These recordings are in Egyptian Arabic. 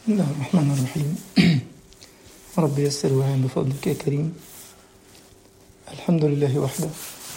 بسم الله الرحمن الرحيم رب يسر وعين بفضلك يا كريم الحمد لله وحده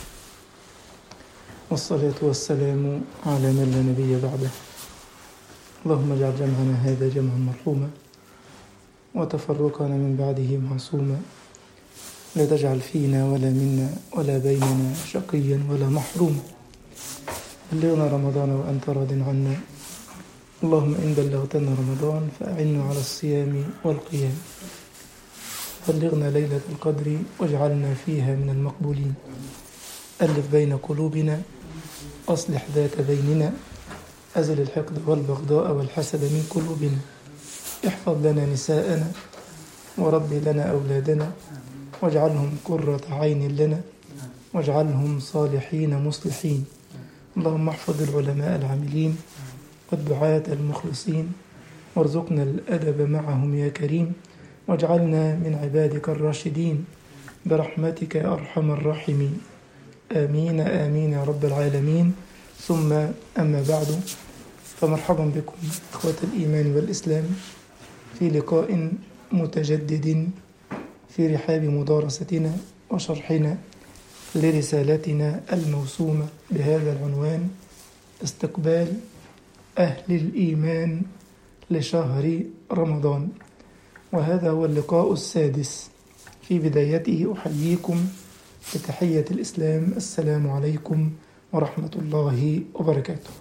والصلاة والسلام على من لا نبي بعده اللهم اجعل جمعنا هذا جمعا مرحوما وتفرقنا من بعده معصوما لا تجعل فينا ولا منا ولا بيننا شقيا ولا محروما بلغنا رمضان وأنت راض عنا اللهم إن بلغتنا رمضان فأعنا على الصيام والقيام بلغنا ليلة القدر واجعلنا فيها من المقبولين ألف بين قلوبنا أصلح ذات بيننا أزل الحقد والبغضاء والحسد من قلوبنا احفظ لنا نساءنا وربي لنا أولادنا واجعلهم قرة عين لنا واجعلهم صالحين مصلحين اللهم احفظ العلماء العاملين والدعاة المخلصين وارزقنا الأدب معهم يا كريم واجعلنا من عبادك الراشدين برحمتك يا أرحم الراحمين آمين آمين يا رب العالمين ثم أما بعد فمرحبا بكم إخوة الإيمان والإسلام في لقاء متجدد في رحاب مدارستنا وشرحنا لرسالتنا الموسومة بهذا العنوان استقبال أهل الإيمان لشهر رمضان وهذا هو اللقاء السادس في بدايته أحييكم بتحية الإسلام السلام عليكم ورحمة الله وبركاته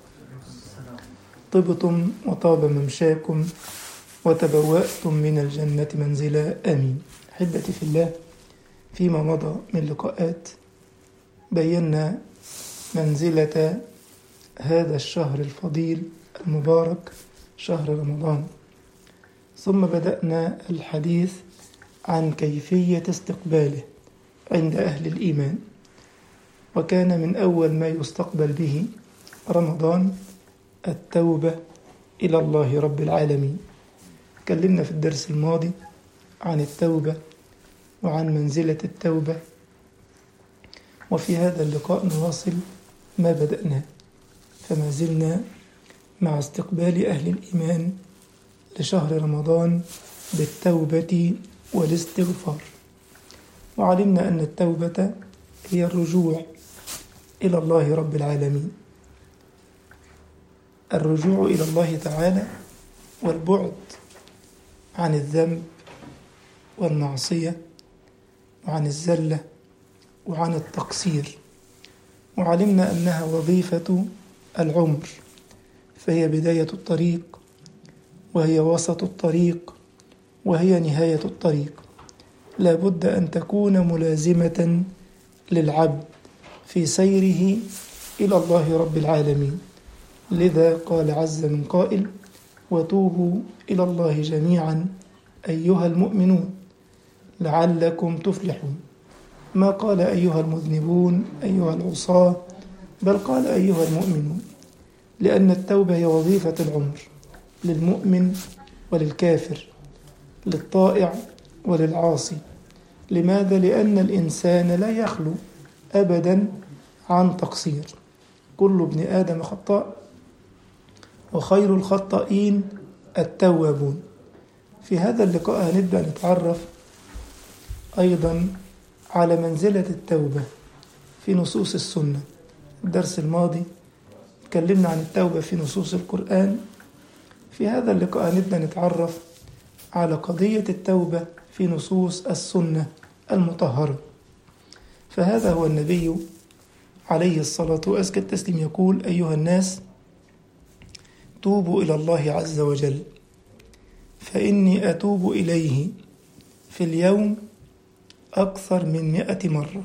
طبتم وطاب ممشاكم وتبوأتم من الجنة منزلا آمين أحبتي في الله فيما مضى من لقاءات بينا منزلة هذا الشهر الفضيل المبارك شهر رمضان ثم بدأنا الحديث عن كيفية استقباله عند أهل الإيمان وكان من أول ما يستقبل به رمضان التوبة إلى الله رب العالمين تكلمنا في الدرس الماضي عن التوبة وعن منزلة التوبة وفي هذا اللقاء نواصل ما بدأناه فما زلنا مع استقبال أهل الإيمان لشهر رمضان بالتوبة والاستغفار وعلمنا أن التوبة هي الرجوع إلى الله رب العالمين الرجوع إلى الله تعالى والبعد عن الذنب والمعصية وعن الزلة وعن التقصير وعلمنا أنها وظيفة العمر فهي بداية الطريق وهي وسط الطريق وهي نهاية الطريق لا بد أن تكون ملازمة للعبد في سيره إلى الله رب العالمين لذا قال عز من قائل وتوبوا إلى الله جميعا أيها المؤمنون لعلكم تفلحون ما قال أيها المذنبون أيها العصاة بل قال أيها المؤمنون لأن التوبة هي وظيفة العمر للمؤمن وللكافر للطائع وللعاصي لماذا؟ لأن الإنسان لا يخلو أبدا عن تقصير كل ابن آدم خطاء وخير الخطائين التوابون في هذا اللقاء هنبدأ نتعرف أيضا على منزلة التوبة في نصوص السنة الدرس الماضي تكلمنا عن التوبة في نصوص القرآن في هذا اللقاء نبدأ نتعرف على قضية التوبة في نصوص السنة المطهرة فهذا هو النبي عليه الصلاة وأزكى التسليم يقول أيها الناس توبوا إلى الله عز وجل فإني أتوب إليه في اليوم أكثر من مئة مرة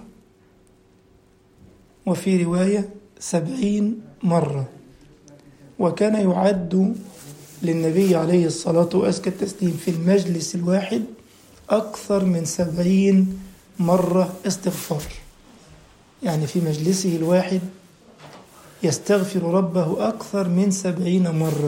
وفي رواية سبعين مرة وكان يعد للنبي عليه الصلاة وأزكى التسليم في المجلس الواحد أكثر من سبعين مرة استغفار يعني في مجلسه الواحد يستغفر ربه أكثر من سبعين مرة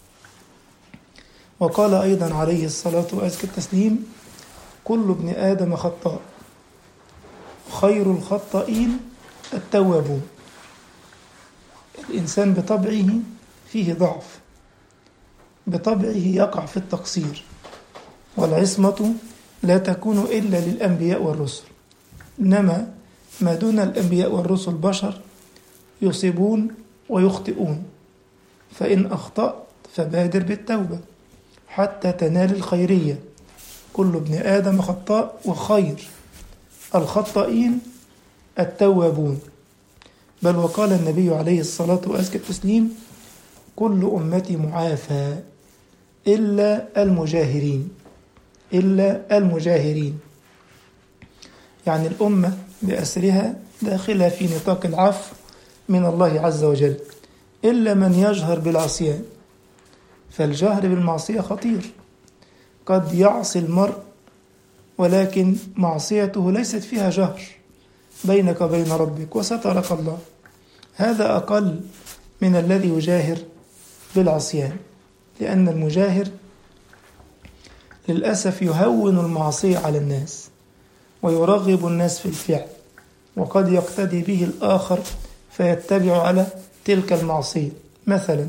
وقال أيضا عليه الصلاة وأزكى التسليم كل ابن آدم خطاء خير الخطائين التوابون الإنسان بطبعه فيه ضعف بطبعه يقع في التقصير والعصمة لا تكون إلا للأنبياء والرسل إنما ما دون الأنبياء والرسل بشر يصيبون ويخطئون فإن أخطأت فبادر بالتوبة حتى تنال الخيرية كل ابن آدم خطاء وخير الخطائين التوابون بل وقال النبي عليه الصلاة وأزكى التسليم كل أمتي معافى إلا المجاهرين إلا المجاهرين يعني الأمة بأسرها داخلة في نطاق العفو من الله عز وجل إلا من يجهر بالعصيان فالجهر بالمعصية خطير قد يعصي المرء ولكن معصيته ليست فيها جهر بينك وبين ربك وسترك الله هذا أقل من الذي يجاهر بالعصيان لأن المجاهر للأسف يهون المعصية على الناس ويرغب الناس في الفعل وقد يقتدي به الآخر فيتبع على تلك المعصية مثلا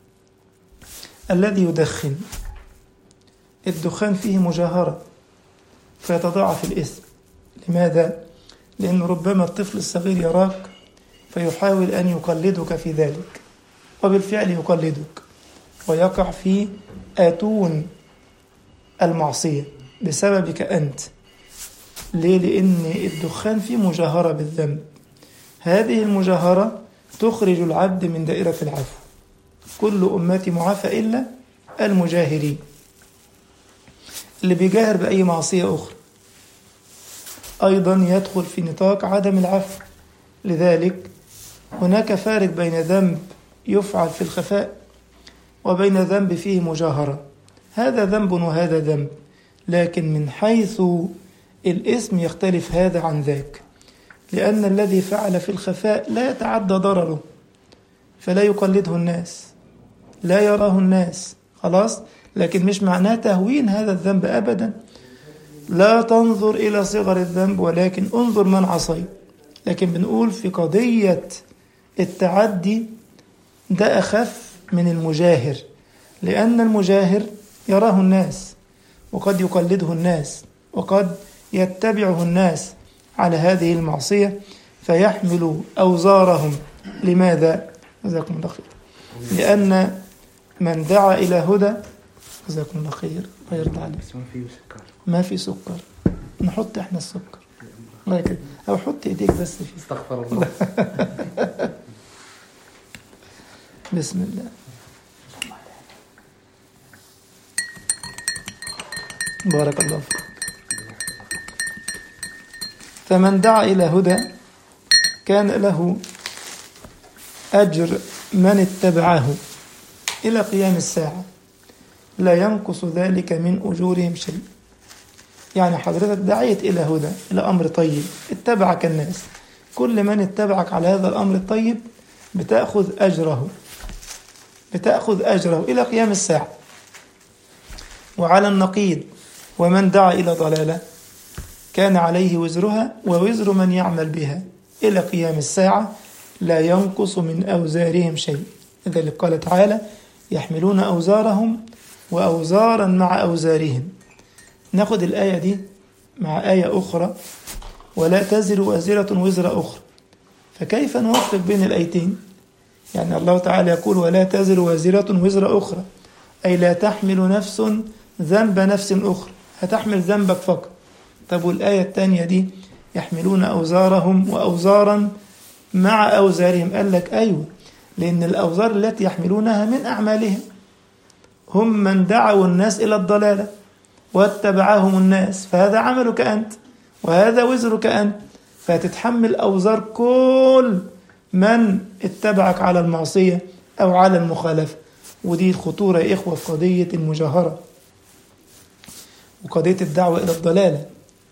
الذي يدخن الدخان فيه مجاهرة فيتضاعف الإثم لماذا؟ لأن ربما الطفل الصغير يراك فيحاول أن يقلدك في ذلك وبالفعل يقلدك ويقع في آتون المعصية بسببك أنت ليه؟ لأن الدخان فيه مجاهرة بالذنب هذه المجاهرة تخرج العبد من دائرة العفو كل أمتي معافى إلا المجاهرين اللي بيجاهر بأي معصية أخرى أيضا يدخل في نطاق عدم العفو لذلك هناك فارق بين ذنب يفعل في الخفاء وبين ذنب فيه مجاهرة هذا ذنب وهذا ذنب لكن من حيث الاسم يختلف هذا عن ذاك لأن الذي فعل في الخفاء لا يتعدى ضرره فلا يقلده الناس لا يراه الناس خلاص لكن مش معناه تهوين هذا الذنب أبدا لا تنظر إلى صغر الذنب ولكن انظر من عصيت لكن بنقول في قضية التعدي ده أخف من المجاهر لأن المجاهر يراه الناس وقد يقلده الناس وقد يتبعه الناس على هذه المعصية فيحمل أوزارهم لماذا؟ جزاكم الله خير لأن من دعا إلى هدى جزاكم الله خير الله يرضى عليك بس ما فيه سكر ما في سكر نحط احنا السكر الله يكرمك او حط ايديك بس فيه استغفر الله بسم الله بارك الله فيك فمن دعا إلى هدى كان له أجر من اتبعه إلى قيام الساعة لا ينقص ذلك من أجورهم شيء يعني حضرتك دعيت إلى هدى إلى أمر طيب اتبعك الناس كل من اتبعك على هذا الأمر الطيب بتأخذ أجره بتأخذ أجره إلى قيام الساعة وعلى النقيض ومن دعا إلى ضلالة كان عليه وزرها ووزر من يعمل بها إلى قيام الساعة لا ينقص من أوزارهم شيء لذلك قال تعالى يحملون أوزارهم وأوزارا مع أوزارهم ناخد الآية دي مع آية أخرى ولا تزر وازرة وزر أخرى فكيف نوفق بين الآيتين يعني الله تعالى يقول ولا تزر وازرة وزر أخرى أي لا تحمل نفس ذنب نفس أخرى هتحمل ذنبك فقط طب والآية الثانية دي يحملون أوزارهم وأوزارا مع أوزارهم قال لك أيوه لأن الأوزار التي يحملونها من أعمالهم هم من دعوا الناس إلى الضلالة واتبعهم الناس فهذا عملك أنت وهذا وزرك أنت فتتحمل أوزار كل من اتبعك على المعصية أو على المخالفة ودي الخطورة يا إخوة في قضية المجاهرة وقضية الدعوة إلى الضلالة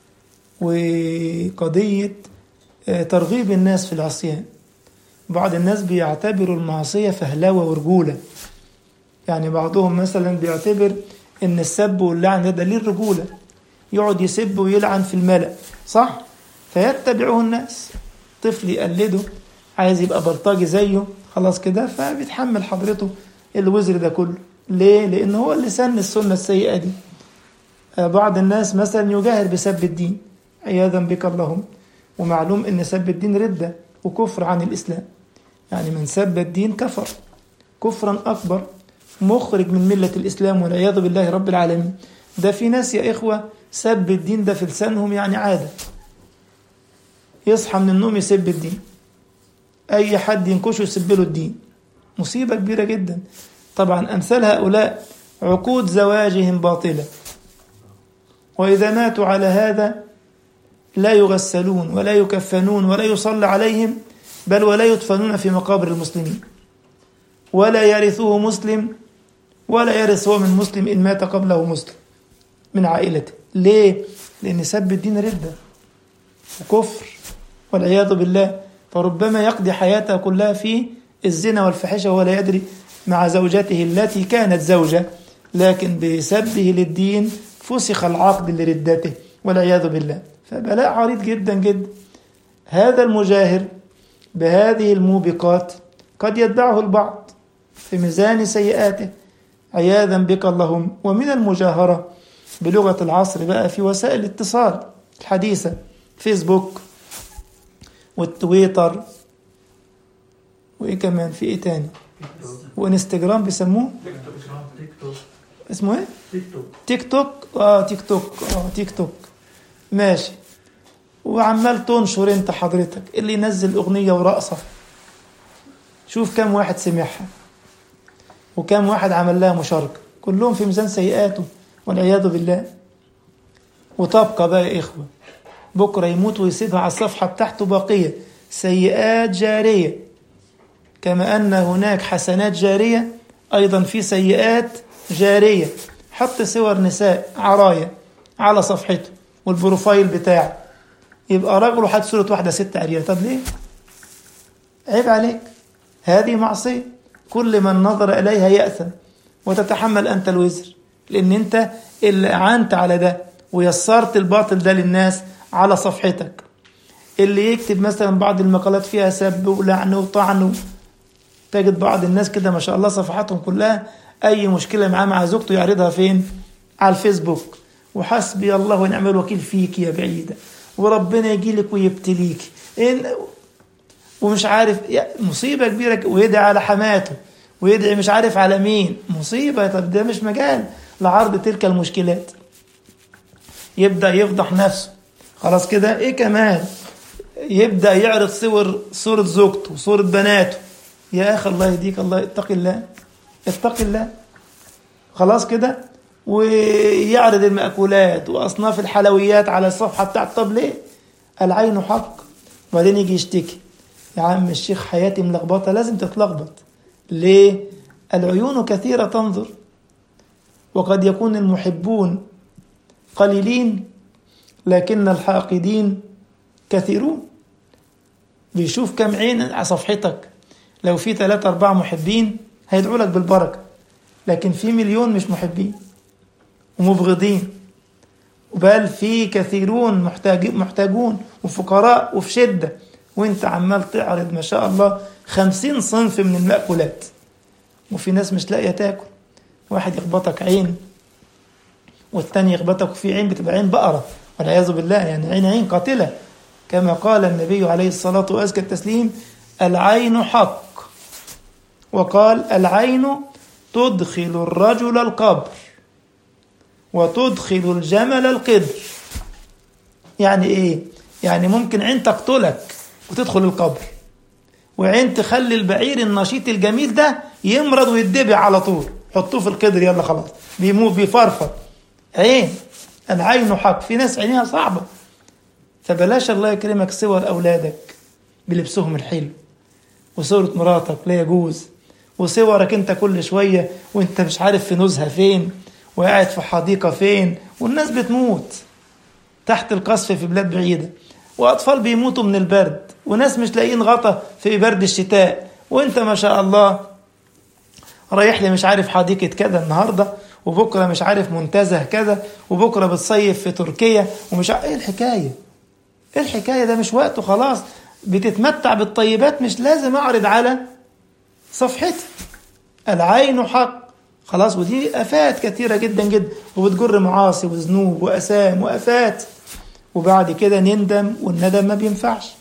وقضية ترغيب الناس في العصيان بعض الناس بيعتبروا المعصية فهلوة ورجولة يعني بعضهم مثلا بيعتبر ان السب واللعن ده دليل رجولة يقعد يسب ويلعن في الملأ صح فيتبعه الناس طفل يقلده عايز يبقى بلطجي زيه خلاص كده فبيتحمل حضرته الوزر ده كله ليه؟ لأن هو اللي سن السنة السيئة دي بعض الناس مثلا يجاهر بسب الدين عياذا بك اللهم ومعلوم ان سب الدين ردة وكفر عن الإسلام يعني من سب الدين كفر كفرا أكبر مخرج من ملة الإسلام والعياذ بالله رب العالمين ده في ناس يا إخوة سب الدين ده في لسانهم يعني عادة يصحى من النوم يسب الدين أي حد ينكشه يسب له الدين مصيبة كبيرة جدا طبعا أمثال هؤلاء عقود زواجهم باطلة وإذا ماتوا على هذا لا يغسلون ولا يكفنون ولا يصلى عليهم بل ولا يدفنون في مقابر المسلمين ولا يرثه مسلم ولا يرث هو من مسلم إن مات قبله مسلم من عائلته ليه؟ لأن سب الدين ردة وكفر والعياذ بالله فربما يقضي حياته كلها في الزنا والفحشة وهو لا يدري مع زوجته التي كانت زوجة لكن بسبه للدين فسخ العقد لردته والعياذ بالله فبلاء عريض جدا جدا هذا المجاهر بهذه الموبقات قد يتبعه البعض في ميزان سيئاته عياذا بك اللهم ومن المجاهرة بلغة العصر بقى في وسائل الاتصال الحديثة فيسبوك والتويتر وايه كمان في ايه تاني وانستجرام بيسموه اسمه ايه تيك توك اه تيك توك اه تيك توك ماشي وعمال تنشر انت حضرتك اللي ينزل اغنيه ورقصه شوف كم واحد سمعها وكم واحد عمل لها مشاركه كلهم في ميزان سيئاته والعياذ بالله وتبقى بقى يا اخوه بكره يموت ويسيبها على الصفحه بتاعته باقيه سيئات جاريه كما ان هناك حسنات جاريه ايضا في سيئات جاريه حط صور نساء عرايا على صفحته والبروفايل بتاعه يبقى راجل وحط صورة واحدة ست عريانة طب ليه؟ عيب عليك هذه معصية كل من نظر إليها يأثم وتتحمل أنت الوزر لأن أنت اللي أعنت على ده ويسرت الباطل ده للناس على صفحتك اللي يكتب مثلا بعض المقالات فيها سب ولعن وطعن تجد بعض الناس كده ما شاء الله صفحاتهم كلها أي مشكلة معاه مع زوجته يعرضها فين؟ على الفيسبوك وحسبي الله ونعم الوكيل فيك يا بعيدة وربنا يجي لك ويبتليك إن ومش عارف مصيبة كبيرة ويدعي على حماته ويدعي مش عارف على مين مصيبة طب ده مش مجال لعرض تلك المشكلات يبدأ يفضح نفسه خلاص كده ايه كمان يبدأ يعرض صور صورة زوجته وصورة بناته يا أخي الله يهديك الله اتق الله اتق الله خلاص كده ويعرض المأكولات وأصناف الحلويات على الصفحة بتاعته طب ليه؟ العين حق وبعدين يجي يشتكي يا عم الشيخ حياتي ملخبطة لازم تتلخبط ليه؟ العيون كثيرة تنظر وقد يكون المحبون قليلين لكن الحاقدين كثيرون بيشوف كم عين على صفحتك لو في ثلاثة أربعة محبين هيدعوا لك بالبركة لكن في مليون مش محبين ومبغضين بل في كثيرون محتاج محتاجون وفقراء وفي شدة وانت عمال تعرض ما شاء الله خمسين صنف من المأكولات وفي ناس مش لاقية تاكل واحد يخبطك عين والتاني يخبطك في عين بتبقى عين بقرة والعياذ بالله يعني عين عين قاتلة كما قال النبي عليه الصلاة وأزكى التسليم العين حق وقال العين تدخل الرجل القبر وتدخل الجمل القدر يعني ايه يعني ممكن عين تقتلك وتدخل القبر وعين تخلي البعير النشيط الجميل ده يمرض ويدبع على طول حطوه في القدر يلا خلاص بيموت بيفرفر عين العين حق في ناس عينيها صعبة فبلاش الله يكرمك صور أولادك بلبسهم الحلو وصورة مراتك لا يجوز وصورك انت كل شوية وانت مش عارف في نزهة فين وقاعد في حديقة فين والناس بتموت تحت القصف في بلاد بعيدة وأطفال بيموتوا من البرد وناس مش لاقيين غطا في برد الشتاء وانت ما شاء الله رايح لي مش عارف حديقة كذا النهاردة وبكرة مش عارف منتزه كذا وبكرة بتصيف في تركيا ومش عارف ايه الحكاية ايه الحكاية ده مش وقته خلاص بتتمتع بالطيبات مش لازم اعرض على صفحتي العين حق خلاص ودي افات كثيره جدا جدا وبتجر معاصي وذنوب واثام وافات وبعد كده نندم والندم ما بينفعش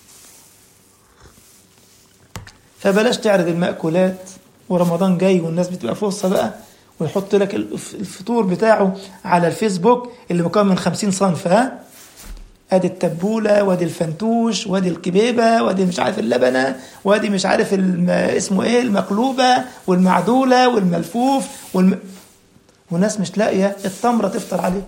فبلاش تعرض المأكولات ورمضان جاي والناس بتبقى فرصة بقى ويحط لك الفطور بتاعه على الفيسبوك اللي مكون من خمسين صنف ها ادي التبولة وادي الفنتوش وادي الكبيبة وادي مش عارف اللبنة وادي مش عارف الم... اسمه ايه المقلوبة والمعدولة والملفوف والم... والناس مش لاقية التمرة تفطر عليه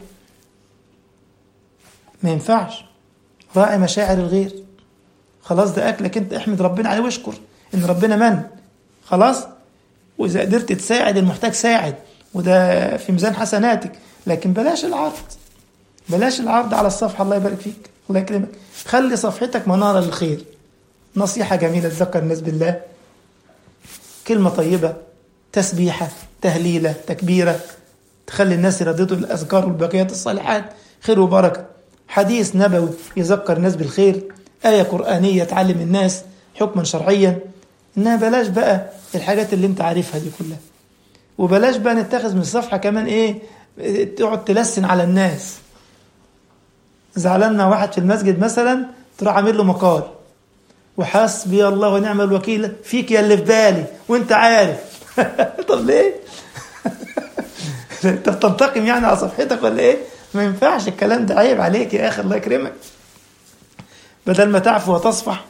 ما ينفعش راعي مشاعر الغير خلاص ده اكلك انت احمد ربنا عليه واشكر ان ربنا من خلاص واذا قدرت تساعد المحتاج ساعد وده في ميزان حسناتك لكن بلاش العرض بلاش العرض على الصفحه الله يبارك فيك الله يكرمك خلي صفحتك مناره للخير نصيحه جميله تذكر الناس بالله كلمه طيبه تسبيحه تهليله تكبيره تخلي الناس يرددوا الاذكار والباقيات الصالحات خير وبركه حديث نبوي يذكر الناس بالخير آية قرآنية تعلم الناس حكما شرعيا إنها بلاش بقى الحاجات اللي أنت عارفها دي كلها وبلاش بقى نتخذ من الصفحة كمان إيه تقعد تلسن على الناس زعلنا واحد في المسجد مثلا تروح عامل له مقال وحسبي الله ونعم الوكيل فيك يا اللي في بالي وانت عارف طب ليه؟ انت بتنتقم يعني على صفحتك ولا ايه؟ ما ينفعش الكلام ده عيب عليك يا اخي الله يكرمك بدل ما تعفو وتصفح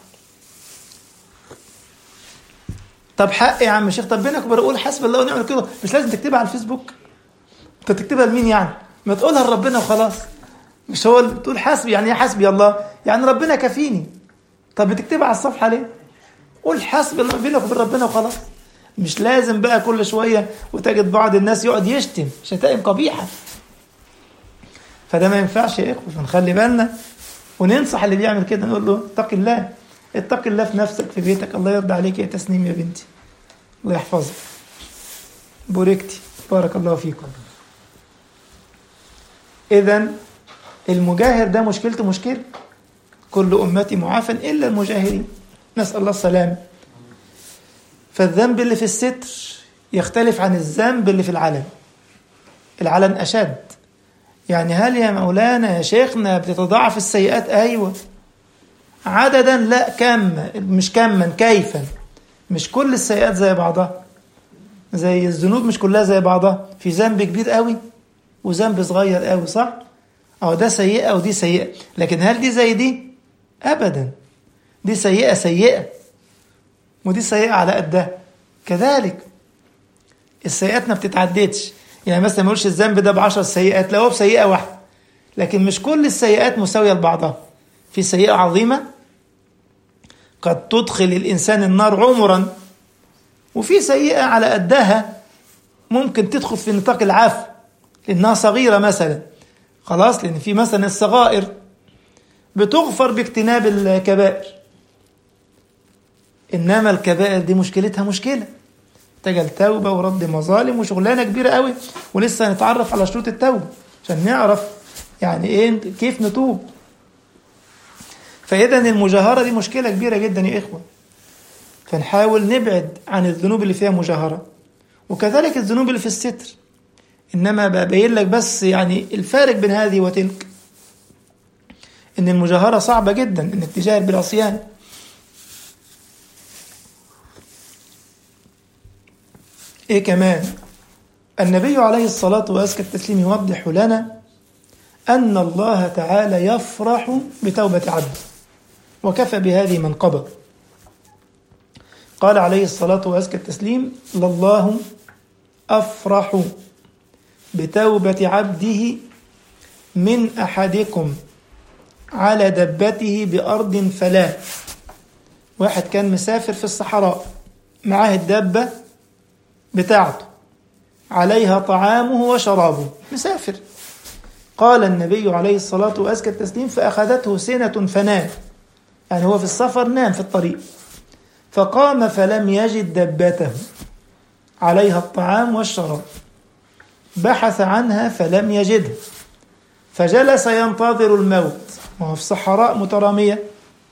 طب حق يا عم الشيخ طب بينك وبين قول حسب الله ونعم الوكيل مش لازم تكتبها على الفيسبوك انت تكتبها لمين يعني ما تقولها لربنا وخلاص مش هو تقول حسبي يعني ايه حسبي الله يعني ربنا كفيني طب بتكتبها على الصفحه ليه قول حسب الله بينك وبين ربنا وخلاص مش لازم بقى كل شويه وتجد بعض الناس يقعد يشتم شتائم قبيحه فده ما ينفعش يا اخوه فنخلي بالنا وننصح اللي بيعمل كده نقول له اتق الله اتق الله في نفسك في بيتك الله يرضى عليك يا تسنيم يا بنتي الله يحفظك بوركتي بارك الله فيكم اذا المجاهر ده مشكلته مشكله كل امتي معافى الا المجاهرين نسال الله السلامه فالذنب اللي في الستر يختلف عن الذنب اللي في العلن العلن اشد يعني هل يا مولانا يا شيخنا بتتضاعف السيئات ايوه عددا لا كم مش كما كيفا مش كل السيئات زي بعضها زي الذنوب مش كلها زي بعضها في ذنب كبير قوي وذنب صغير قوي صح او ده سيئه ودي سيئه لكن هل دي زي دي ابدا دي سيئه سيئه ودي سيئه على قدها كذلك السيئات ما بتتعددش يعني مثلا ما يقولش الذنب ده بعشر سيئات لا هو بسيئة واحدة لكن مش كل السيئات مساوية لبعضها في سيئة عظيمة قد تدخل الإنسان النار عمرا وفي سيئة على قدها ممكن تدخل في نطاق العفو لأنها صغيرة مثلا خلاص لأن في مثلا الصغائر بتغفر باجتناب الكبائر إنما الكبائر دي مشكلتها مشكلة محتاجه التوبه ورد مظالم وشغلانه كبيره قوي ولسه هنتعرف على شروط التوبه عشان نعرف يعني ايه كيف نتوب فاذا المجاهره دي مشكله كبيره جدا يا اخوه فنحاول نبعد عن الذنوب اللي فيها مجاهره وكذلك الذنوب اللي في الستر انما ببين لك بس يعني الفارق بين هذه وتلك ان المجاهره صعبه جدا انك تجاهر بالعصيان ايه كمان النبي عليه الصلاة وأزكى التسليم يوضح لنا أن الله تعالى يفرح بتوبة عبده وكفى بهذه منقبة قال عليه الصلاة وأزكى التسليم لله أفرح بتوبة عبده من أحدكم على دبته بأرض فلا واحد كان مسافر في الصحراء معاه الدابة بتاعته عليها طعامه وشرابه مسافر قال النبي عليه الصلاة وأزكى التسليم فأخذته سنة فنام يعني هو في السفر نام في الطريق فقام فلم يجد دبته عليها الطعام والشراب بحث عنها فلم يجدها فجلس ينتظر الموت وهو في صحراء مترامية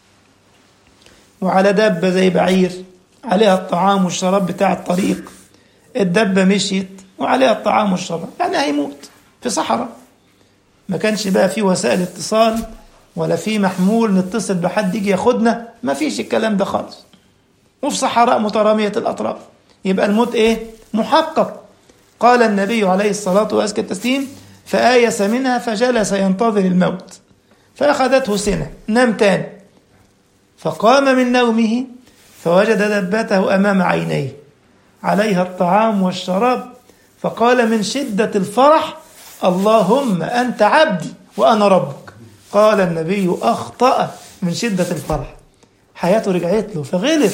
وعلى دابة زي بعير عليها الطعام والشراب بتاع الطريق الدبة مشيت وعليها الطعام والشراب يعني هيموت في صحراء ما كانش بقى في وسائل اتصال ولا في محمول نتصل بحد يجي ياخدنا ما فيش الكلام ده خالص وفي صحراء مترامية الأطراف يبقى الموت إيه محقق قال النبي عليه الصلاة وأزكى التسليم فآيس منها فجلس ينتظر الموت فأخذته سنة نام تاني فقام من نومه فوجد دبته أمام عينيه عليها الطعام والشراب فقال من شدة الفرح اللهم أنت عبدي وأنا ربك قال النبي أخطأ من شدة الفرح حياته رجعت له فغلط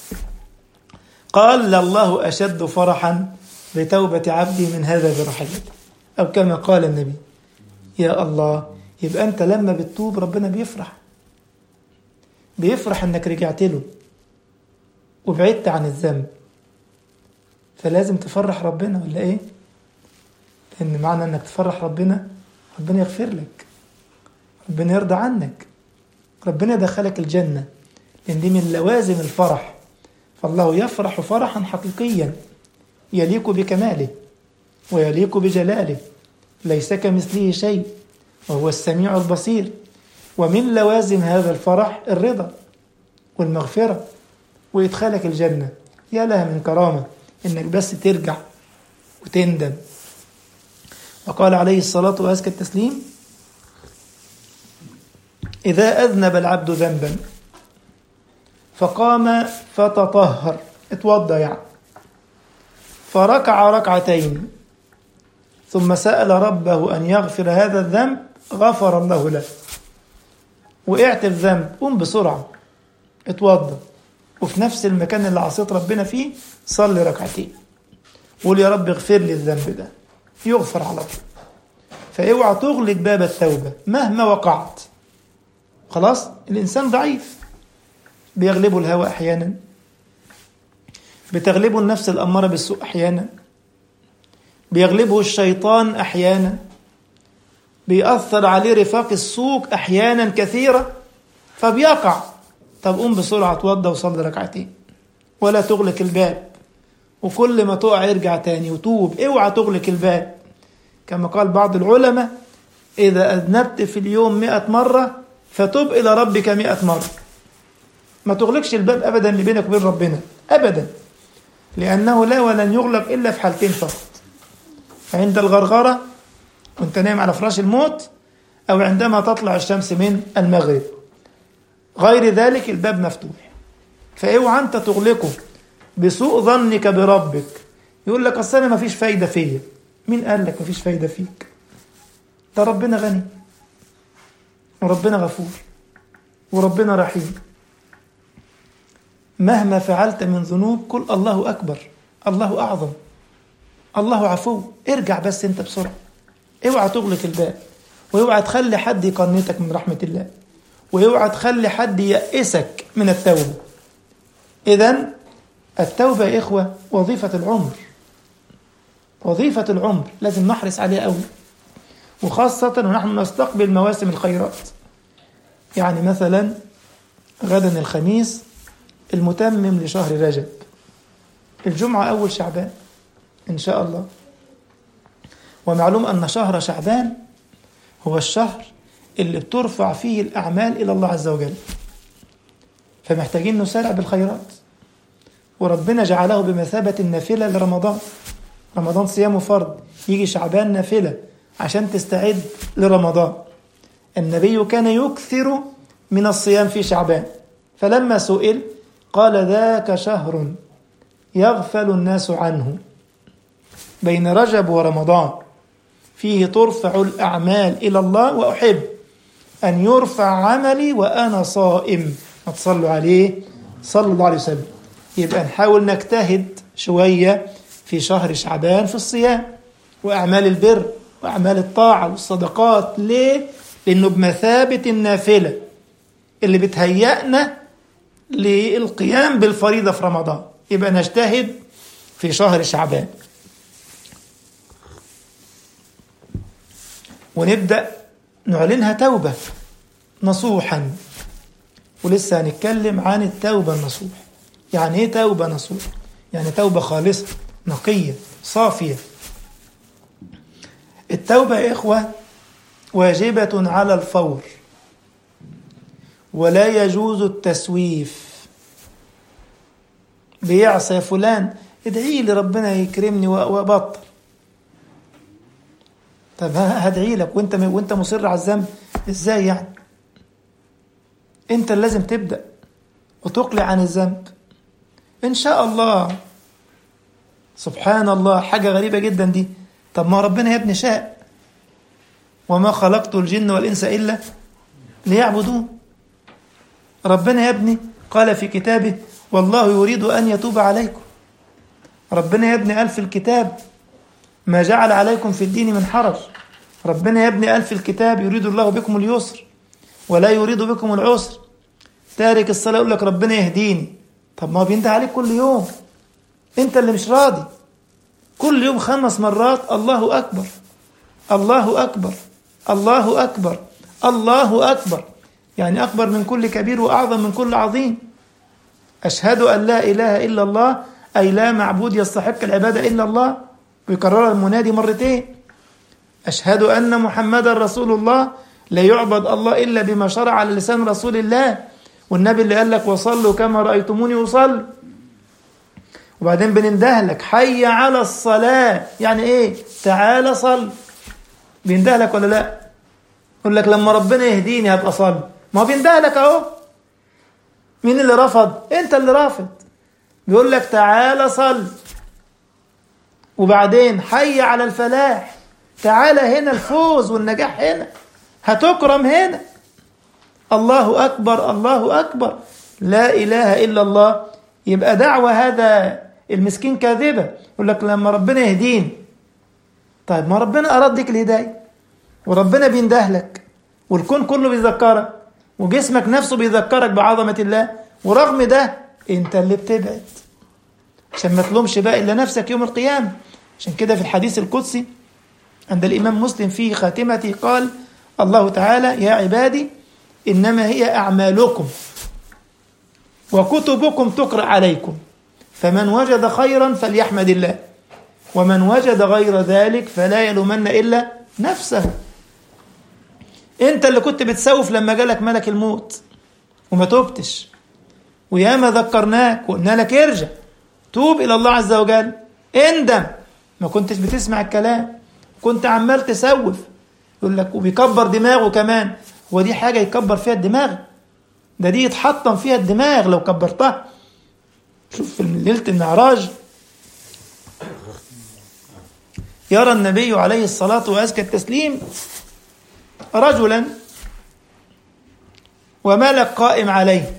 قال الله أشد فرحا بتوبة عبدي من هذا برحيته أو كما قال النبي يا الله يبقى أنت لما بتتوب ربنا بيفرح بيفرح أنك رجعت له وبعدت عن الذنب فلازم تفرح ربنا ولا إيه؟ لأن معنى أنك تفرح ربنا ربنا يغفر لك ربنا يرضى عنك ربنا يدخلك الجنة لأن دي من لوازم الفرح فالله يفرح فرحا حقيقيا يليق بكماله ويليق بجلاله ليس كمثله شيء وهو السميع البصير ومن لوازم هذا الفرح الرضا والمغفرة وإدخالك الجنة يا لها من كرامة إنك بس ترجع وتندم وقال عليه الصلاة وأزكى التسليم إذا أذنب العبد ذنبا فقام فتطهر اتوضى يعني فركع ركعتين ثم سأل ربه أن يغفر هذا الذنب غفر الله له وقعت في ذنب قوم بسرعة اتوضى وفي نفس المكان اللي عصيت ربنا فيه صلي ركعتين قول يا رب اغفر لي الذنب ده يغفر على طول فاوعى تغلق باب التوبة مهما وقعت خلاص الإنسان ضعيف بيغلبه الهوى أحيانا بتغلبه النفس الأمارة بالسوء أحيانا بيغلبه الشيطان أحيانا بيأثر عليه رفاق السوق أحيانا كثيرة فبيقع طب قوم بسرعة توضى وصلي ركعتين ولا تغلق الباب وكل ما تقع يرجع تاني وتوب اوعى تغلق الباب كما قال بعض العلماء إذا أذنبت في اليوم مئة مرة فتب إلى ربك مئة مرة ما تغلقش الباب أبدا اللي بينك وبين ربنا أبدا لأنه لا ولن يغلق إلا في حالتين فقط عند الغرغرة وانت نايم على فراش الموت أو عندما تطلع الشمس من المغرب غير ذلك الباب مفتوح فاوعى أنت تغلقه بسوء ظنك بربك يقول لك أصل أنا مفيش فايدة فيا مين قال لك مفيش فايدة فيك ده ربنا غني وربنا غفور وربنا رحيم مهما فعلت من ذنوب قل الله أكبر الله أعظم الله عفو ارجع بس انت بسرعة اوعى تغلق الباب واوعى تخلي حد يقنطك من رحمة الله واوعى تخلي حد يأسك من التوبة إذا التوبة يا إخوة وظيفة العمر وظيفة العمر لازم نحرص عليها قوي وخاصة ونحن نستقبل مواسم الخيرات يعني مثلا غدا الخميس المتمم لشهر رجب الجمعة أول شعبان إن شاء الله ومعلوم أن شهر شعبان هو الشهر اللي بترفع فيه الأعمال إلى الله عز وجل فمحتاجين نسارع بالخيرات وربنا جعله بمثابة النافلة لرمضان رمضان صيامه فرض يجي شعبان نافلة عشان تستعد لرمضان النبي كان يكثر من الصيام في شعبان فلما سئل قال ذاك شهر يغفل الناس عنه بين رجب ورمضان فيه ترفع الأعمال إلى الله وأحب أن يرفع عملي وأنا صائم ما تصلوا عليه صلى الله عليه وسلم يبقى نحاول نجتهد شوية في شهر شعبان في الصيام وأعمال البر وأعمال الطاعة والصدقات ليه؟ لأنه بمثابة النافلة اللي بتهيأنا للقيام بالفريضة في رمضان يبقى نجتهد في شهر شعبان ونبدأ نعلنها توبة نصوحا ولسه هنتكلم عن التوبة النصوح يعني ايه توبة نصوح يعني توبة خالصة نقية صافية التوبة يا إخوة واجبة على الفور ولا يجوز التسويف بيعصى فلان ادعي لي ربنا يكرمني وابطل طب هدعي لك وانت وانت مصر على الذنب ازاي يعني انت اللي لازم تبدا وتقلع عن الذنب ان شاء الله سبحان الله حاجه غريبه جدا دي طب ما ربنا يا ابني شاء وما خلقت الجن والانس الا ليعبدون ربنا يا ابني قال في كتابه والله يريد ان يتوب عليكم ربنا يا ابني قال في الكتاب ما جعل عليكم في الدين من حرج ربنا يا ابني قال في الكتاب يريد الله بكم اليسر ولا يريد بكم العسر تارك الصلاة يقول لك ربنا يهديني طب ما هو بينده عليك كل يوم انت اللي مش راضي كل يوم خمس مرات الله أكبر الله أكبر الله أكبر الله أكبر يعني أكبر من كل كبير وأعظم من كل عظيم أشهد أن لا إله إلا الله أي لا معبود يستحق العبادة إلا الله ويكرر المنادي مرتين أشهد أن محمدا رسول الله لا يعبد الله إلا بما شرع على لسان رسول الله والنبي اللي قال لك وصلوا كما رأيتموني أصلي وبعدين بننده لك حي على الصلاة يعني إيه تعال صل بينده لك ولا لا يقول لك لما ربنا يهديني هبقى صلي ما هو بينده لك أهو مين اللي رفض انت اللي رافض بيقول لك تعال صل وبعدين حي على الفلاح تعال هنا الفوز والنجاح هنا هتكرم هنا الله أكبر الله أكبر لا إله إلا الله يبقى دعوة هذا المسكين كاذبة يقول لك لما ربنا يهديني طيب ما ربنا أراد لك الهداية وربنا بينده لك والكون كله بيذكرك وجسمك نفسه بيذكرك بعظمة الله ورغم ده انت اللي بتبعد عشان ما تلومش بقى إلا نفسك يوم القيامة عشان كده في الحديث القدسي عند الإمام مسلم في خاتمته قال الله تعالى يا عبادي إنما هي أعمالكم وكتبكم تقرأ عليكم فمن وجد خيرا فليحمد الله ومن وجد غير ذلك فلا يلومن إلا نفسه انت اللي كنت بتسوف لما جالك ملك الموت وما توبتش وياما ذكرناك وقلنا لك ارجع توب الى الله عز وجل اندم ما كنتش بتسمع الكلام كنت عمال تسوف يقول لك وبيكبر دماغه كمان هو دي حاجه يكبر فيها الدماغ ده دي يتحطم فيها الدماغ لو كبرتها شوف في ليله المعراج يرى النبي عليه الصلاه وازكى التسليم رجلا وملك قائم عليه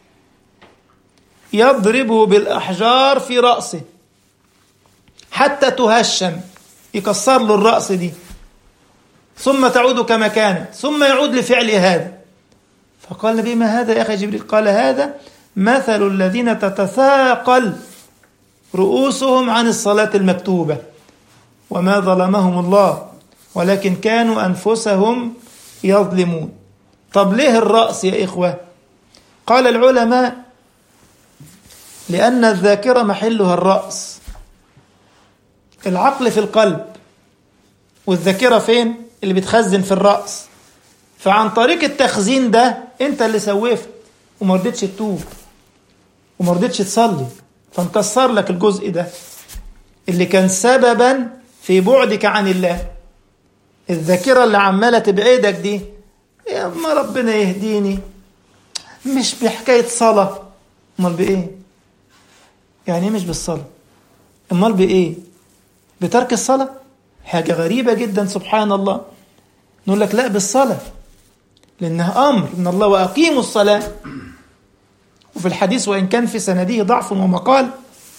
يضربه بالأحجار في رأسه حتى تهشم يكسر له الرأس دي ثم تعود كما كانت ثم يعود لفعل هذا فقال النبي ما هذا يا أخي جبريل قال هذا مثل الذين تتثاقل رؤوسهم عن الصلاة المكتوبة وما ظلمهم الله ولكن كانوا أنفسهم يظلمون طب ليه الرأس يا إخوة قال العلماء لأن الذاكرة محلها الرأس العقل في القلب والذاكرة فين اللي بتخزن في الرأس فعن طريق التخزين ده انت اللي سوفت وما رضيتش تتوب وما رضيتش تصلي فانكسر لك الجزء ده اللي كان سببا في بعدك عن الله الذاكرة اللي عمالة تبعدك دي يا ما ربنا يهديني مش بحكاية صلاة امال بإيه يعني ايه مش بالصلاة امال بإيه بترك الصلاة حاجة غريبة جدا سبحان الله نقول لك لا بالصلاة لأنها أمر من الله وأقيموا الصلاة وفي الحديث وإن كان في سنده ضعف ومقال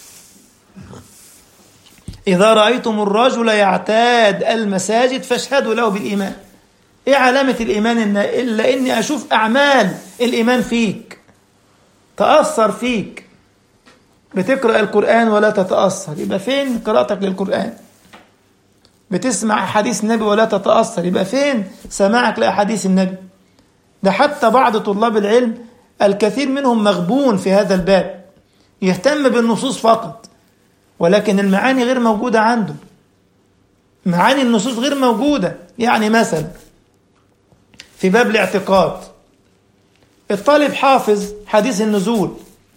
إذا رأيتم الرجل يعتاد المساجد فاشهدوا له بالإيمان إيه علامة الإيمان إن إلا إني أشوف أعمال الإيمان فيك تأثر فيك بتقرأ القرآن ولا تتأثر يبقى فين قراءتك للقرآن بتسمع حديث النبي ولا تتأثر يبقى فين سماعك لأحاديث النبي ده حتى بعض طلاب العلم الكثير منهم مغبون في هذا الباب يهتم بالنصوص فقط ولكن المعاني غير موجودة عنده معاني النصوص غير موجودة يعني مثلا في باب الاعتقاد الطالب حافظ حديث النزول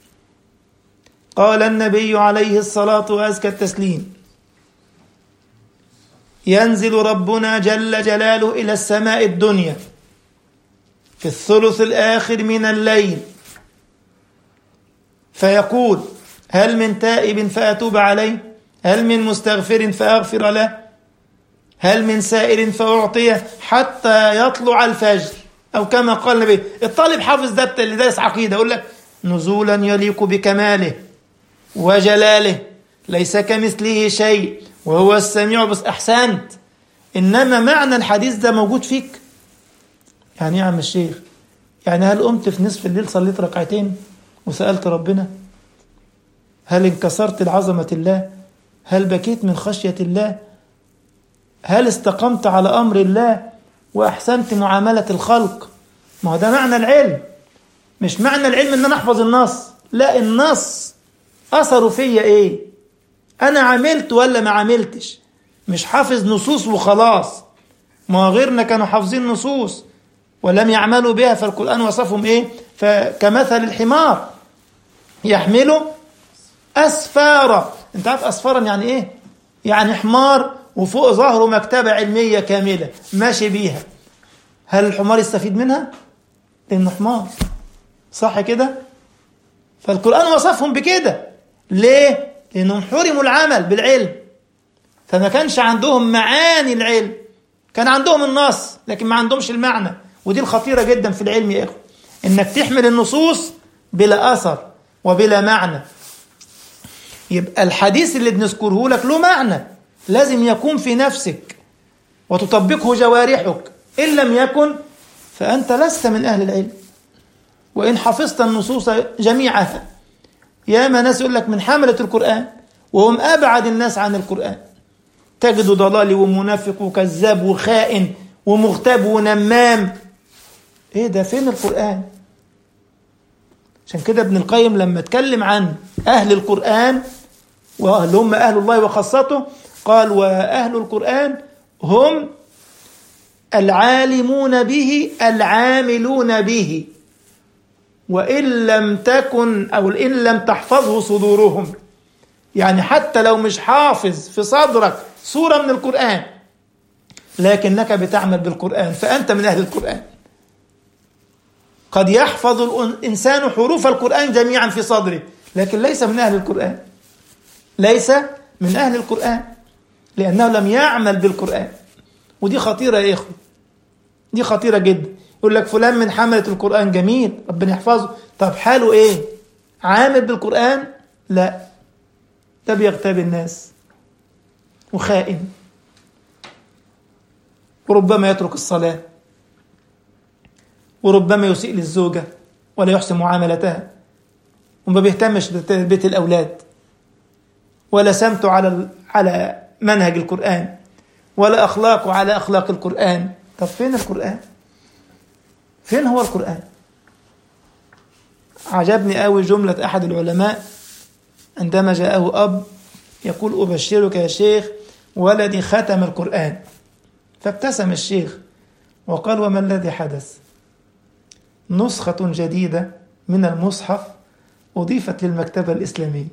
قال النبي عليه الصلاة وأزكى التسليم ينزل ربنا جل جلاله إلى السماء الدنيا في الثلث الآخر من الليل فيقول هل من تائب فأتوب عليه هل من مستغفر فأغفر له هل من سائل فأعطيه حتى يطلع الفجر أو كما قال النبي الطالب حافظ ده اللي دارس عقيدة يقول لك نزولا يليق بكماله وجلاله ليس كمثله شيء وهو السميع بس أحسنت إنما معنى الحديث ده موجود فيك يعني يا عم الشيخ يعني هل قمت في نصف الليل صليت ركعتين وسألت ربنا هل انكسرت لعظمة الله هل بكيت من خشية الله هل استقمت على أمر الله وأحسنت معاملة الخلق ما هو ده معنى العلم مش معنى العلم ان انا احفظ النص لا النص اثره فيا ايه انا عملت ولا ما عملتش مش حافظ نصوص وخلاص ما غيرنا كانوا حافظين نصوص ولم يعملوا بها فالقرآن وصفهم ايه فكمثل الحمار يحمله أسفارا انت عارف أسفارا يعني ايه يعني حمار وفوق ظهره مكتبة علمية كاملة ماشي بيها هل الحمار يستفيد منها لأنه حمار صح كده فالقرآن وصفهم بكده ليه لأنهم حرموا العمل بالعلم فما كانش عندهم معاني العلم كان عندهم النص لكن ما عندهمش المعنى ودي الخطيرة جدا في العلم يا إخوة إنك تحمل النصوص بلا أثر وبلا معنى يبقى الحديث اللي بنذكره لك له معنى لازم يكون في نفسك وتطبقه جوارحك إن لم يكن فأنت لست من أهل العلم وإن حفظت النصوص جميعها ياما ناس يقول لك من حملة القرآن وهم أبعد الناس عن القرآن تجد ضلالي ومنافق وكذاب وخائن ومغتاب ونمام ايه ده فين القرآن عشان كده ابن القيم لما اتكلم عن أهل القرآن وأهل هم أهل الله وخاصته قال وأهل القرآن هم العالمون به العاملون به وإن لم تكن أو إن لم تحفظه صدورهم يعني حتى لو مش حافظ في صدرك سورة من القرآن لكنك بتعمل بالقرآن فأنت من أهل القرآن قد يحفظ الإنسان حروف القرآن جميعا في صدره لكن ليس من أهل القرآن ليس من أهل القرآن لأنه لم يعمل بالقرآن ودي خطيرة يا إخوة دي خطيرة جدا يقول لك فلان من حملة القرآن جميل ربنا يحفظه طب حاله إيه عامل بالقرآن لا ده بيغتاب الناس وخائن وربما يترك الصلاة وربما يسيء للزوجة ولا يحسن معاملتها وما بيهتمش بتربية الأولاد ولا سمته على على منهج القرآن ولا أخلاقه على أخلاق القرآن طب فين القرآن فين هو القرآن عجبني قوي جملة أحد العلماء عندما جاءه أب يقول أبشرك يا شيخ ولدي ختم القرآن فابتسم الشيخ وقال وما الذي حدث نسخة جديدة من المصحف أضيفت للمكتبة الإسلامية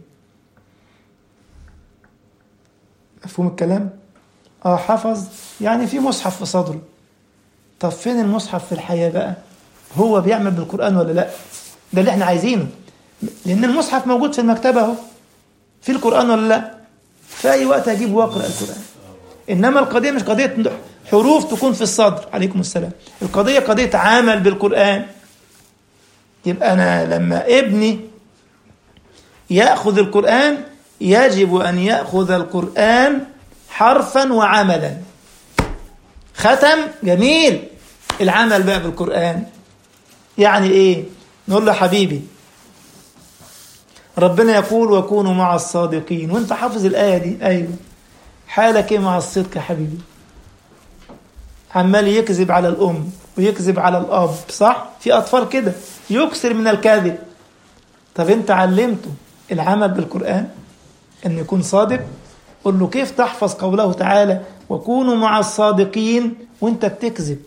مفهوم الكلام؟ آه حفظ يعني في مصحف في صدره طب فين المصحف في الحياة بقى؟ هو بيعمل بالقرآن ولا لا؟ ده اللي احنا عايزينه لأن المصحف موجود في المكتبة اهو في القرآن ولا لا؟ في أي وقت أجيب وأقرأ القرآن إنما القضية مش قضية حروف تكون في الصدر عليكم السلام القضية قضية عمل بالقرآن يبقى أنا لما ابني يأخذ القرآن يجب أن يأخذ القرآن حرفا وعملا ختم جميل العمل بقى بالقرآن يعني إيه نقول له حبيبي ربنا يقول وكونوا مع الصادقين وانت حافظ الآية دي أيوه حالك ايه مع الصدق يا حبيبي عمال يكذب على الأم ويكذب على الأب صح في أطفال كده يكسر من الكذب طب انت علمته العمل بالقرآن ان يكون صادق قل له كيف تحفظ قوله تعالى وكونوا مع الصادقين وانت بتكذب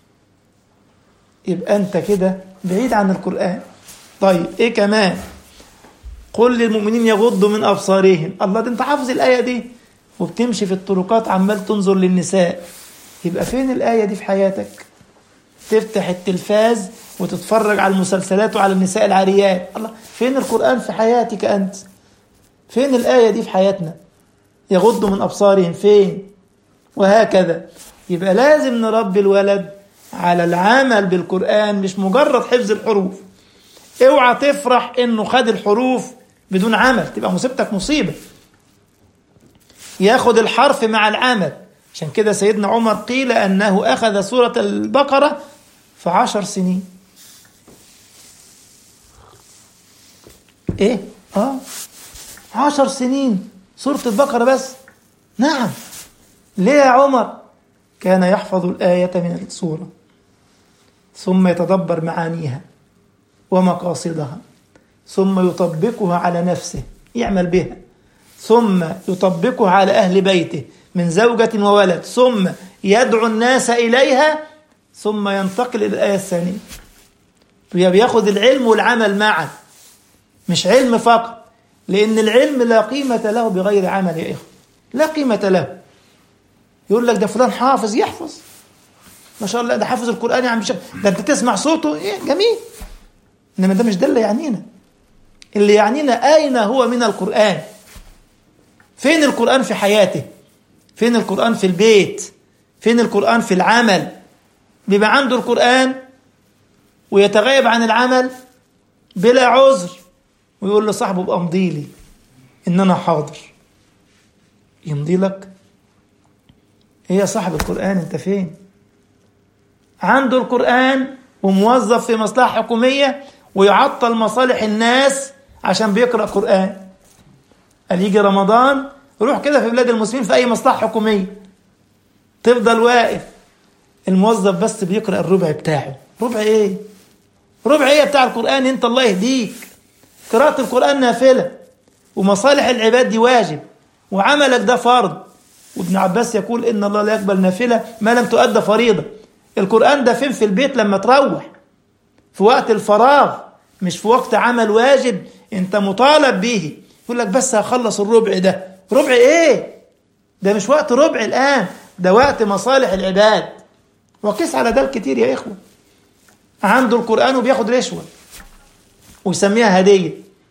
يبقى انت كده بعيد عن القرآن طيب ايه كمان قل للمؤمنين يغضوا من ابصارهم الله ده انت حافظ الايه دي وبتمشي في الطرقات عمال تنظر للنساء يبقى فين الايه دي في حياتك تفتح التلفاز وتتفرج على المسلسلات وعلى النساء العاريات الله فين القران في حياتك انت فين الايه دي في حياتنا يغضوا من ابصارهم فين وهكذا يبقى لازم نربي الولد على العمل بالقران مش مجرد حفظ الحروف اوعى تفرح انه خد الحروف بدون عمل تبقى مصيبتك مصيبه ياخد الحرف مع العمل عشان كده سيدنا عمر قيل انه اخذ سوره البقره في عشر سنين ايه اه عشر سنين سوره البقره بس نعم ليه يا عمر كان يحفظ الايه من السوره ثم يتدبر معانيها ومقاصدها ثم يطبقها على نفسه يعمل بها ثم يطبقها على أهل بيته من زوجة وولد ثم يدعو الناس إليها ثم ينتقل إلى الآية الثانية بياخد العلم والعمل معا مش علم فقط لأن العلم لا قيمة له بغير عمل يا إخوة لا قيمة له يقول لك ده فلان حافظ يحفظ ما شاء الله ده حافظ القرآن يا عم شاء ده أنت تسمع صوته إيه جميل إنما ده مش ده اللي يعنينا اللي يعنينا أين هو من القرآن فين القرآن في حياته فين القرآن في البيت فين القرآن في العمل بيبقى عنده القرآن ويتغيب عن العمل بلا عذر ويقول لصاحبه ابقى امضي لي ان انا حاضر يمضي لك ايه يا صاحب القرآن انت فين عنده القرآن وموظف في مصلحة حكومية ويعطل مصالح الناس عشان بيقرأ قرآن قال يجي رمضان روح كده في بلاد المسلمين في أي مصلحة حكومية تفضل واقف الموظف بس بيقرأ الربع بتاعه ربع ايه ربع ايه بتاع القرآن انت الله يهديك قراءة القرآن نافلة ومصالح العباد دي واجب وعملك ده فرض وابن عباس يقول ان الله لا يقبل نافلة ما لم تؤدى فريضة القرآن ده فين في البيت لما تروح في وقت الفراغ مش في وقت عمل واجب انت مطالب به يقول لك بس هخلص الربع ده ربع ايه ده مش وقت ربع الان ده وقت مصالح العباد وقيس على ده الكتير يا اخوه عنده القران وبياخد رشوه ويسميها هديه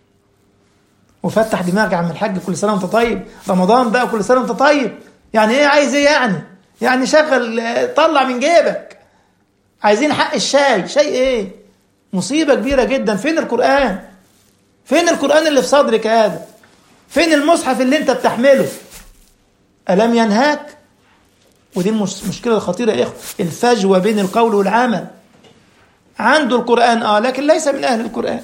وفتح دماغك يا عم الحاج كل سنه وانت طيب رمضان بقى كل سنه وانت طيب يعني ايه عايز ايه يعني يعني شغل طلع من جيبك عايزين حق الشاي شاي ايه مصيبه كبيره جدا فين القران فين القرآن اللي في صدرك هذا فين المصحف اللي انت بتحمله ألم ينهاك ودي المشكلة الخطيرة يا إخوة الفجوة بين القول والعمل عنده القرآن آه لكن ليس من أهل القرآن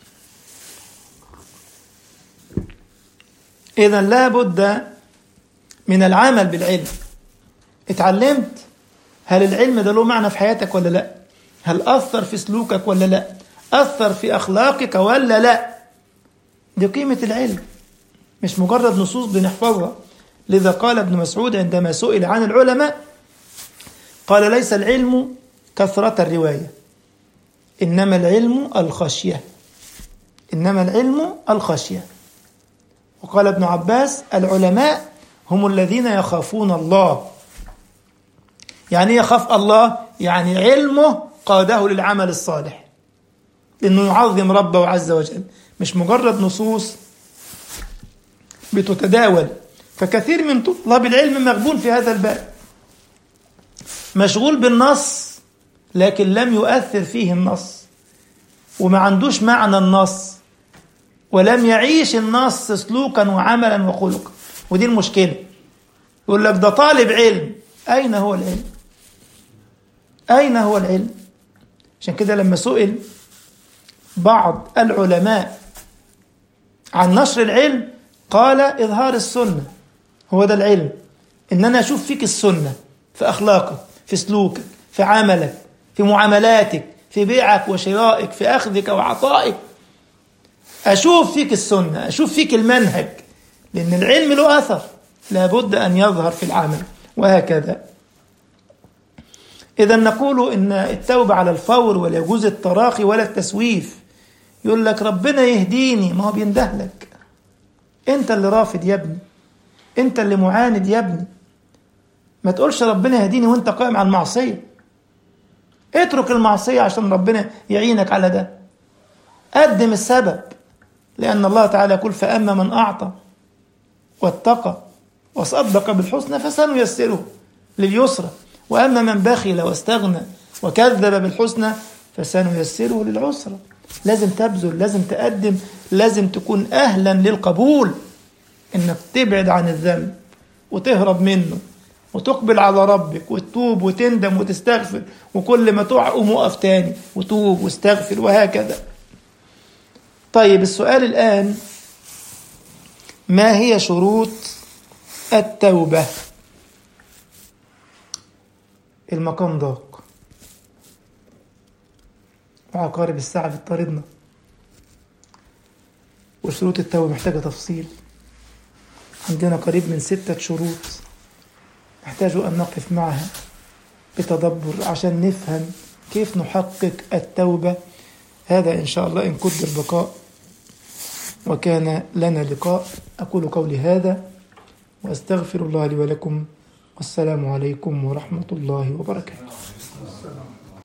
إذا لا بد من العمل بالعلم اتعلمت هل العلم ده له معنى في حياتك ولا لا هل أثر في سلوكك ولا لا أثر في أخلاقك ولا لا دي قيمة العلم مش مجرد نصوص بنحفظها لذا قال ابن مسعود عندما سئل عن العلماء قال ليس العلم كثرة الرواية إنما العلم الخشية إنما العلم الخشية وقال ابن عباس العلماء هم الذين يخافون الله يعني يخاف الله يعني علمه قاده للعمل الصالح لأنه يعظم ربه عز وجل مش مجرد نصوص بتتداول فكثير من طلاب العلم مغبون في هذا الباب مشغول بالنص لكن لم يؤثر فيه النص وما عندوش معنى النص ولم يعيش النص سلوكا وعملا وخلقا ودي المشكلة يقول لك ده طالب علم أين هو العلم أين هو العلم عشان كده لما سئل بعض العلماء عن نشر العلم قال إظهار السنة هو ده العلم إن أنا أشوف فيك السنة في أخلاقك في سلوكك في عملك في معاملاتك في بيعك وشرائك في أخذك وعطائك أشوف فيك السنة أشوف فيك المنهج لأن العلم له أثر لابد أن يظهر في العمل وهكذا إذا نقول إن التوبة على الفور ولا يجوز التراخي ولا التسويف يقول لك ربنا يهديني ما هو بيندهلك أنت اللي رافض يا ابني أنت اللي معاند يا ابني ما تقولش ربنا يهديني وأنت قائم على المعصية اترك المعصية عشان ربنا يعينك على ده قدم السبب لأن الله تعالى يقول فأما من أعطى واتقى وصدق بالحسنى فسنيسره لليسرى وأما من بخل واستغنى وكذب بالحسنى فسنيسره للعسرى لازم تبذل لازم تقدم لازم تكون أهلا للقبول إنك تبعد عن الذنب وتهرب منه وتقبل على ربك وتتوب وتندم وتستغفر وكل ما تقع قوم وقف تاني وتوب واستغفر وهكذا طيب السؤال الآن ما هي شروط التوبة المقام ضاق وعقارب الساعة بتطاردنا وشروط التوبة محتاجة تفصيل عندنا قريب من ستة شروط نحتاج أن نقف معها بتدبر عشان نفهم كيف نحقق التوبة هذا إن شاء الله إن قدر بقاء وكان لنا لقاء أقول قولي هذا وأستغفر الله لي ولكم والسلام عليكم ورحمة الله وبركاته